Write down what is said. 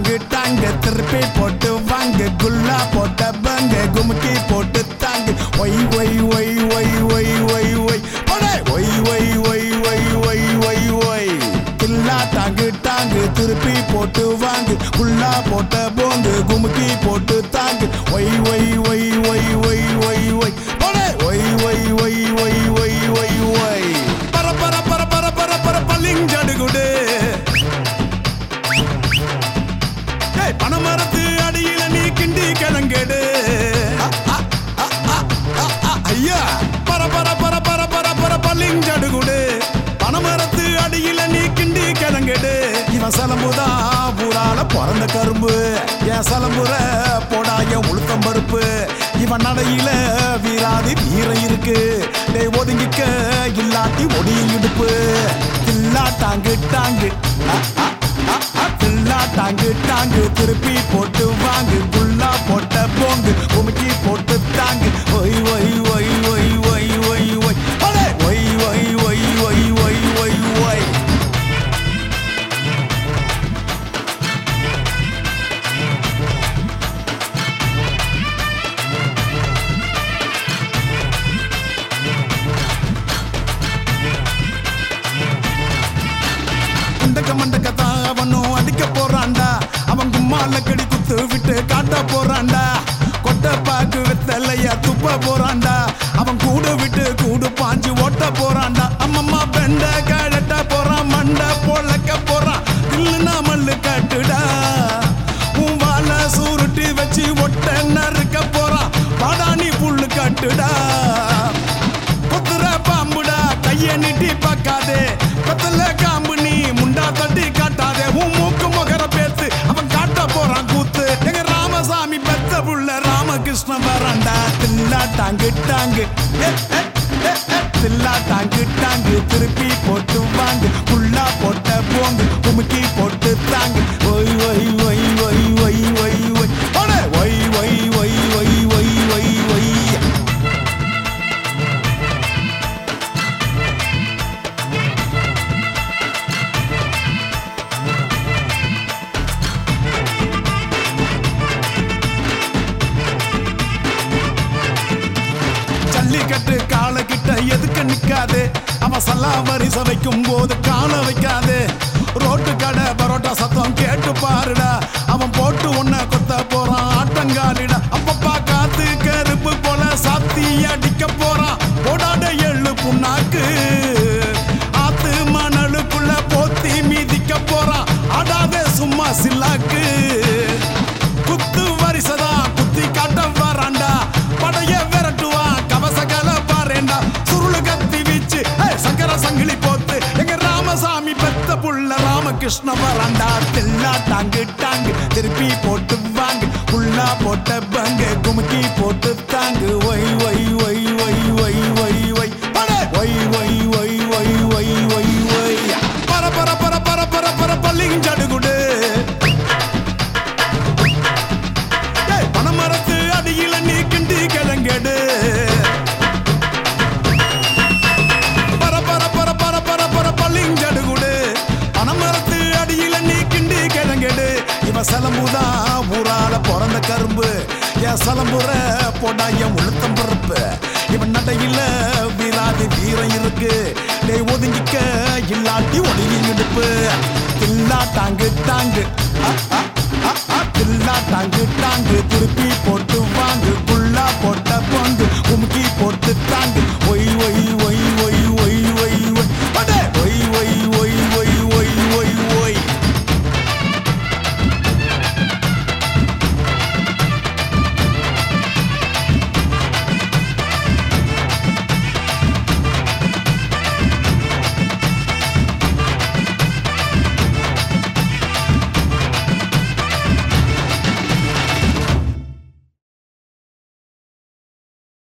டாங்கு டாங்கு திருப்பி போட்டு வாங்கு குல்லா போட்ட பங்கு குமுக்கி போட்டு தாங்கு ஒய் ஒய் ஒய் ஒய் ஒய் ஒய் ஒய் போடே ஒய் ஒய் ஒய் ஒய் ஒய் ஒய் ஒய் கில்லா டாங்கு டாங்கு திருப்பி போட்டு வாங்கு குல்லா போட்ட போங்கு குமுக்கி போட்டு தாங்கு ஒய் ஒய் ஒய் ஒய் ஒய் ஒய் ஒய் போடே ஒய் ஒய் ஒய் ஒய் ஒய் ஒய் ஒய் பர பர பர பர பர பர பல்லிஞ்சடுகுடு ஏய் பனமரத்து அடியில நீ கிண்டி கிழங்கெடு ஐயா பர பர பர பர பர பர பல்லிஞ்சடுகுடு பனமரத்து அடியில நீ கிண்டி கிழங்கெடு இவன் சலம்புதா பூரால பிறந்த கரும்பு என் சலம்புற போடாய உளுத்தம் பருப்பு இவன் நடையில வீராதி வீரம் இருக்கு டேய் ஒதுங்கிக்க இல்லாட்டி ஒடியும் இடுப்பு இல்லா டாங்கு டாங்கு அ, அ, அ, அ, தில்லா டாங்கு டாங்கு திருப்பி போட்டு வாங்கு குல்லா போட்ட போங்கு உமுக்கி போட்டு தாங்கு ஒய் ஒய் ஒய் ஒய் ஒய் ஒய் ஒய் அடே! ஒய் ஒய் ஒய் ஒய் ஒய் ஒய் ஒய் மண்டக்க மண்டக்கத்தான் அவனும் அடிக்க போறான்டா அவன் கும்மால கடி குத்து விட்டு காட்ட போறான்டா கொட்டை பாக்கு வெத்தலையா துப்ப போறான்டா அவன் கூடு விட்டு கூடு பாஞ்சு ஓட்ட போறான்டா அம்மம்மா பெண்ட கழட்ட போறான் மண்ட பொழக்க போறான் இல்லுனா மல்லு கட்டுடா உன் வாழ சுருட்டி வச்சு ஒட்ட நறுக்க போறான் பாடாணி புல்லு கட்டுடா கொத்துற பாம்புடா கைய நீட்டி பார்க்காதே கொத்தல காம்பு நீ முண்டா தட்டி காட்டாதே உன் மூக்கு முகர பேத்து அவன் காட்ட போறான் கூத்து எங்க ராமசாமி பெத்த புள்ள ராமகிருஷ்ணன் வரான்டா தில்லா டாங்கு டாங்கு ஏ, ஏ, ஏ, ஏ, தில்லா டாங்கு டாங்கு திருப்பி போட்டு வாங்கு புல்லா போட்ட போங்கு குமுக்கி போட்டு தாங்கு ஒய் ஒய் ஒய் ஒய் ஒய் ஒய் ஒய் அடே! ஒய் ஒய் ஒய் ஒய் ஒய் ஒய் ஒய் ஜல்லிக்கட்டு கால கிட்ட எதுக்கு நிக்காது அவன் சல்லாமரி சவைக்கும் போது கால வைக்காது ரோட்டு கடை பரோட்டா சத்தம் கேட்டு பாருடா அவன் போட்டு உன்னை கொத்த போறான் ஆட்டங்காலிடா அப்பப்பா காத்து கருப்பு போல சாத்தி அடிக்க போறான் போடாட எள்ளு புண்ணாக்கு ஆத்து மணலுக்குள்ள போத்தி மீதிக்க போறான் ஆடாத சும்மா சில்லாக்கு குத்து வரிசதா குத்தி காட்ட வராண்டா படைய விரட்டுவான் கவசகல பாருண்டா சுருளு கத்தி வீச்சு ஏய், சங்கர சங்கிலி போத்து எங்க ராமசாமி பெத்த புள்ள ராமகிருஷ்ண வராண்டா தில்லா டாங்கு டாங்கு திருப்பி போட்டு வாங்கு புல்லா போட்ட பங்கு குமுக்கி போட்டு தாங்கு ஒய் ஒய் ஒய் ஒய் ஒய் ஒய் ஒய் படே! ஒய் ஒய் ஒய் ஒய் ஒய் ஒய் ஒய் பர பர பர பர பர பர பள்ளிஞ்சடுகுடு ஏய், பனமரத்து அடியில நீ கிண்டி கிழங்கெடு பர பர பர பர பர பர பள்ளிஞ்சடுகுடு பனமரத்து அடியில நீ கிண்டி கிழங்கெடு இவ சலம்புதா ஊரால பிறந்த கரும்பு என் சலம்புற போடா என் உளுத்தம் பருப்பு இவன் நடையில வீராதி வீரம் இருக்கு டேய் ஒதுங்கிக்க இல்லாட்டி ஒடுங்கி இடுப்பு இல்லா டாங்கு டாங்கு அ, அ, அ, அ, தில்லா டாங்கு டாங்கு திருப்பி போட்டு வாங்க